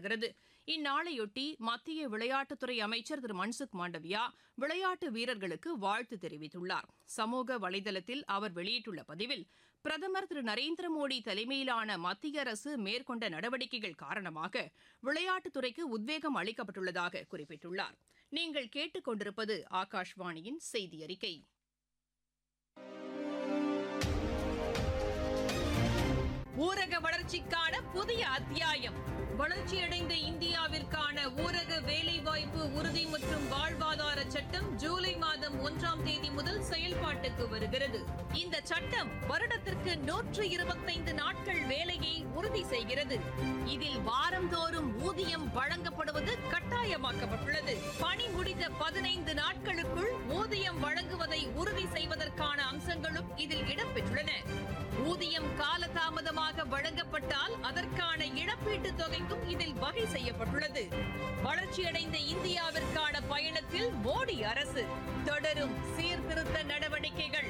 கொண்டாடப்படுகிறது இந்நாளையொட்டி மத்திய விளையாட்டுத்துறை அமைச்சர் திரு மன்சுக் மாண்டவியா விளையாட்டு வீரர்களுக்கு வாழ்த்து தெரிவித்துள்ளார் சமூக வலைதளத்தில் அவர் வெளியிட்டுள்ள பதிவில் பிரதமர் திரு நரேந்திர மோடி தலைமையிலான மத்திய அரசு மேற்கொண்ட நடவடிக்கைகள் காரணமாக விளையாட்டுத்துறைக்கு உத்வேகம் அளிக்கப்பட்டுள்ளதாக குறிப்பிட்டுள்ளார் நீங்கள் கேட்டுக்கொண்டிருப்பது ஆகாஷ்வாணியின் செய்தி அறிக்கை ஊரக வளர்ச்சிக்கான புதிய அத்தியாயம் வளர்ச்சியடைந்த இந்தியாவிற்கான ஊரக வேலைவாய்ப்பு உறுதி மற்றும் வாழ்வாதார சட்டம் ஜூலை மாதம் ஒன்றாம் தேதி முதல் செயல்பாட்டுக்கு வருகிறது இந்த சட்டம் வருடத்திற்கு நூற்று இருபத்தைந்து நாட்கள் வேலையை உறுதி செய்கிறது இதில் வாரந்தோறும் ஊதியம் வழங்கப்படுவது கட்டாயமாக்கப்பட்டுள்ளது பணி முடிந்த பதினைந்து நாட்களுக்குள் ஊதியம் வழங்குவதை உறுதி செய்வதற்கான அம்சங்களும் இதில் இடம்பெற்றுள்ளன ஊதியம் காலதாமதமாக வழங்கப்பட்டால் அதற்கான இழப்பீட்டுத் தொகைக்கும் இதில் வகை செய்யப்பட்டுள்ளது வளர்ச்சியடைந்த இந்தியாவிற்கான பயணத்தில் மோடி அரசு தொடரும் சீர்திருத்த நடவடிக்கைகள்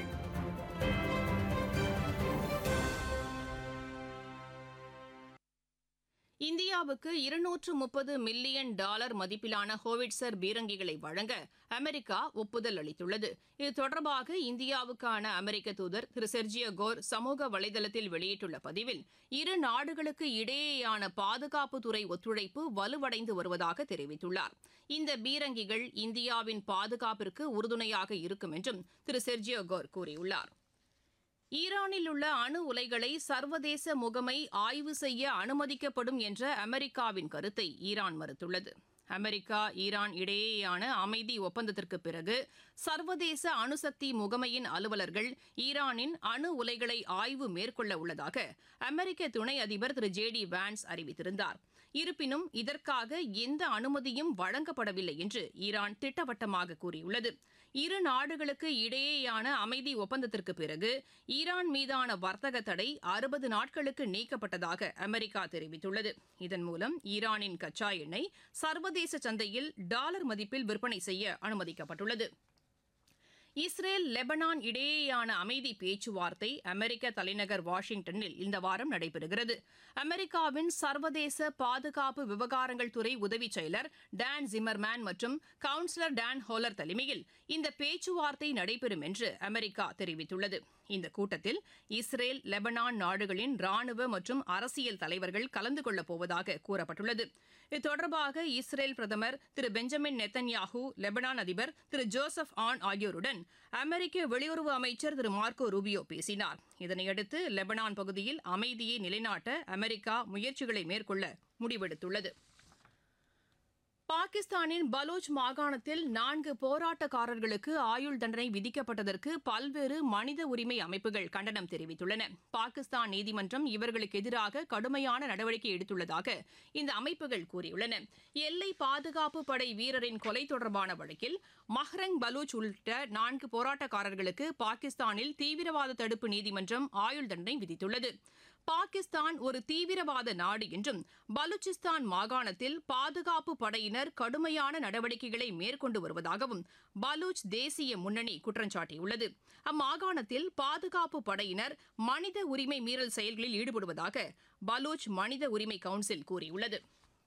இந்தியாவுக்கு இருநூற்று முப்பது மில்லியன் டாலர் மதிப்பிலான ஹோவிட்சர் பீரங்கிகளை வழங்க அமெரிக்கா ஒப்புதல் அளித்துள்ளது இது தொடர்பாக இந்தியாவுக்கான அமெரிக்க தூதர் திரு செர்ஜியோ கோர் சமூக வலைதளத்தில் வெளியிட்டுள்ள பதிவில் இரு நாடுகளுக்கு இடையேயான பாதுகாப்புத்துறை ஒத்துழைப்பு வலுவடைந்து வருவதாக தெரிவித்துள்ளார் இந்த பீரங்கிகள் இந்தியாவின் பாதுகாப்பிற்கு உறுதுணையாக இருக்கும் என்றும் திரு செர்ஜியோ கோர் கூறியுள்ளார் ஈரானில் உள்ள அணு உலைகளை சர்வதேச முகமை ஆய்வு செய்ய அனுமதிக்கப்படும் என்ற அமெரிக்காவின் கருத்தை ஈரான் மறுத்துள்ளது அமெரிக்கா ஈரான் இடையேயான அமைதி ஒப்பந்தத்திற்கு பிறகு சர்வதேச அணுசக்தி முகமையின் அலுவலர்கள் ஈரானின் அணு உலைகளை ஆய்வு மேற்கொள்ள உள்ளதாக அமெரிக்க துணை அதிபர் திரு ஜே டி வான்ஸ் அறிவித்திருந்தார் இருப்பினும் இதற்காக எந்த அனுமதியும் வழங்கப்படவில்லை என்று ஈரான் திட்டவட்டமாக கூறியுள்ளது இரு நாடுகளுக்கு இடையேயான அமைதி ஒப்பந்தத்திற்கு பிறகு ஈரான் மீதான வர்த்தக தடை அறுபது நாட்களுக்கு நீக்கப்பட்டதாக அமெரிக்கா தெரிவித்துள்ளது இதன் மூலம் ஈரானின் கச்சா எண்ணெய் சர்வதேச சந்தையில் டாலர் மதிப்பில் விற்பனை செய்ய அனுமதிக்கப்பட்டுள்ளது இஸ்ரேல் லெபனான் இடையேயான அமைதி பேச்சுவார்த்தை அமெரிக்க தலைநகர் வாஷிங்டனில் இந்த வாரம் நடைபெறுகிறது அமெரிக்காவின் சர்வதேச பாதுகாப்பு விவகாரங்கள் துறை உதவி செயலர் டான் ஜிமர்மேன் மற்றும் கவுன்சிலர் டான் ஹோலர் தலைமையில் இந்த பேச்சுவார்த்தை நடைபெறும் என்று அமெரிக்கா தெரிவித்துள்ளது இந்த கூட்டத்தில் இஸ்ரேல் லெபனான் நாடுகளின் ராணுவ மற்றும் அரசியல் தலைவர்கள் கலந்து கொள்ளப் போவதாக கூறப்பட்டுள்ளது இது தொடர்பாக இஸ்ரேல் பிரதமர் திரு பெஞ்சமின் நெத்தன்யாஹூ லெபனான் அதிபர் திரு ஜோசப் ஆன் ஆகியோருடன் அமெரிக்க வெளியுறவு அமைச்சர் திரு மார்க்கோ ரூபியோ பேசினார் இதனையடுத்து லெபனான் பகுதியில் அமைதியை நிலைநாட்ட அமெரிக்கா முயற்சிகளை மேற்கொள்ள முடிவெடுத்துள்ளது பாகிஸ்தானின் பலோச் மாகாணத்தில் நான்கு போராட்டக்காரர்களுக்கு ஆயுள் தண்டனை விதிக்கப்பட்டதற்கு பல்வேறு மனித உரிமை அமைப்புகள் கண்டனம் தெரிவித்துள்ளன பாகிஸ்தான் நீதிமன்றம் இவர்களுக்கு எதிராக கடுமையான நடவடிக்கை எடுத்துள்ளதாக இந்த அமைப்புகள் கூறியுள்ளன எல்லை பாதுகாப்பு படை வீரரின் கொலை தொடர்பான வழக்கில் மஹ்ரங் பலூச் உள்ளிட்ட நான்கு போராட்டக்காரர்களுக்கு பாகிஸ்தானில் தீவிரவாத தடுப்பு நீதிமன்றம் ஆயுள் தண்டனை விதித்துள்ளது பாகிஸ்தான் ஒரு தீவிரவாத நாடு என்றும் பலூச்சிஸ்தான் மாகாணத்தில் பாதுகாப்பு படையினர் கடுமையான நடவடிக்கைகளை மேற்கொண்டு வருவதாகவும் பலூச் தேசிய முன்னணி குற்றம் சாட்டியுள்ளது அம்மாகாணத்தில் பாதுகாப்பு படையினர் மனித உரிமை மீறல் செயல்களில் ஈடுபடுவதாக பலூச் மனித உரிமை கவுன்சில் கூறியுள்ளது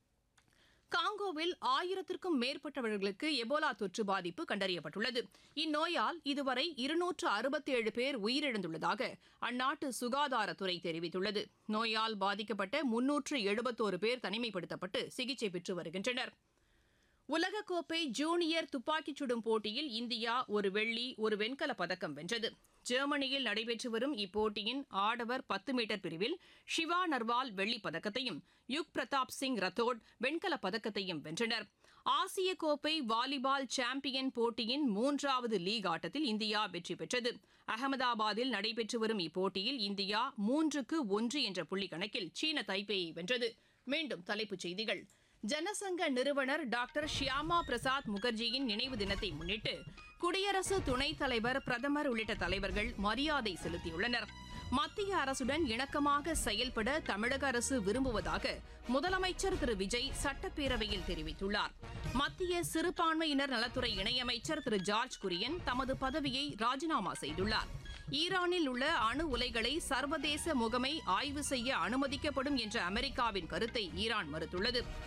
காங்கோவில் ஆயிரத்திற்கும் மேற்பட்டவர்களுக்கு எபோலா தொற்று பாதிப்பு கண்டறியப்பட்டுள்ளது இந்நோயால் இதுவரை இருநூற்று அறுபத்தேழு பேர் உயிரிழந்துள்ளதாக அந்நாட்டு சுகாதாரத்துறை தெரிவித்துள்ளது நோயால் பாதிக்கப்பட்ட முன்னூற்று எழுபத்தோரு பேர் தனிமைப்படுத்தப்பட்டு சிகிச்சை பெற்று வருகின்றனர் உலகக்கோப்பை ஜூனியர் துப்பாக்கிச் சுடும் போட்டியில் இந்தியா ஒரு வெள்ளி ஒரு வெண்கலப் பதக்கம் வென்றது ஜெர்மனியில் நடைபெற்று வரும் இப்போட்டியின் ஆடவர் பத்து மீட்டர் பிரிவில் ஷிவா நர்வால் வெள்ளிப் பதக்கத்தையும் யுக் பிரதாப் சிங் ரத்தோட் வெண்கலப் பதக்கத்தையும் வென்றனர் ஆசிய கோப்பை வாலிபால் சாம்பியன் போட்டியின் மூன்றாவது லீக் ஆட்டத்தில் இந்தியா வெற்றி பெற்றது அகமதாபாத்தில் நடைபெற்று வரும் இப்போட்டியில் இந்தியா மூன்றுக்கு ஒன்று என்ற புள்ளி கணக்கில் சீன தைப்பேயை வென்றது மீண்டும் தலைப்புச் செய்திகள் ஜனசங்க நிறுவனர் டாக்டர் ஷியாமா பிரசாத் முகர்ஜியின் நினைவு தினத்தை முன்னிட்டு குடியரசு துணைத் தலைவர் பிரதமர் உள்ளிட்ட தலைவர்கள் மரியாதை செலுத்தியுள்ளனர் மத்திய அரசுடன் இணக்கமாக செயல்பட தமிழக அரசு விரும்புவதாக முதலமைச்சர் திரு விஜய் சட்டப்பேரவையில் தெரிவித்துள்ளார் மத்திய சிறுபான்மையினர் நலத்துறை இணையமைச்சர் திரு ஜார்ஜ் குரியன் தமது பதவியை ராஜினாமா செய்துள்ளார் ஈரானில் உள்ள அணு உலைகளை சர்வதேச முகமை ஆய்வு செய்ய அனுமதிக்கப்படும் என்ற அமெரிக்காவின் கருத்தை ஈரான் மறுத்துள்ளது